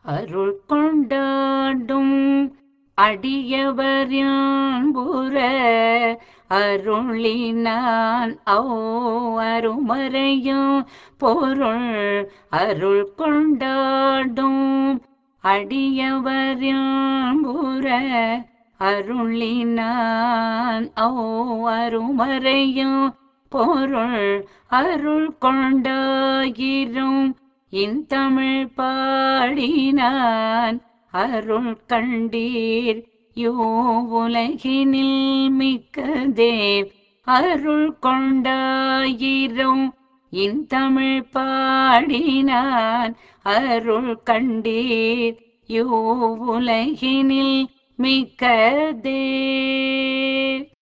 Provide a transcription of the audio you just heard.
அருள் கொண்டாடும் அடியவர் யான்புற அருளினான் ஓ அருமறையும் பொருள் அருள் கொண்டாடும் அடியவர் யான்புற அருளினான் ஓ அருமறையும் பொருள் அருள் கொண்டாயிரும் இன்தமிழ் பாடினான் அருள் கண்டீர் யோ உலகினில் மிக்கதே அருள் கொண்டாயிரும் இன்தமிழ் பாடினான் அருள் கண்டீர் யோ உலகினில் மிக்கதே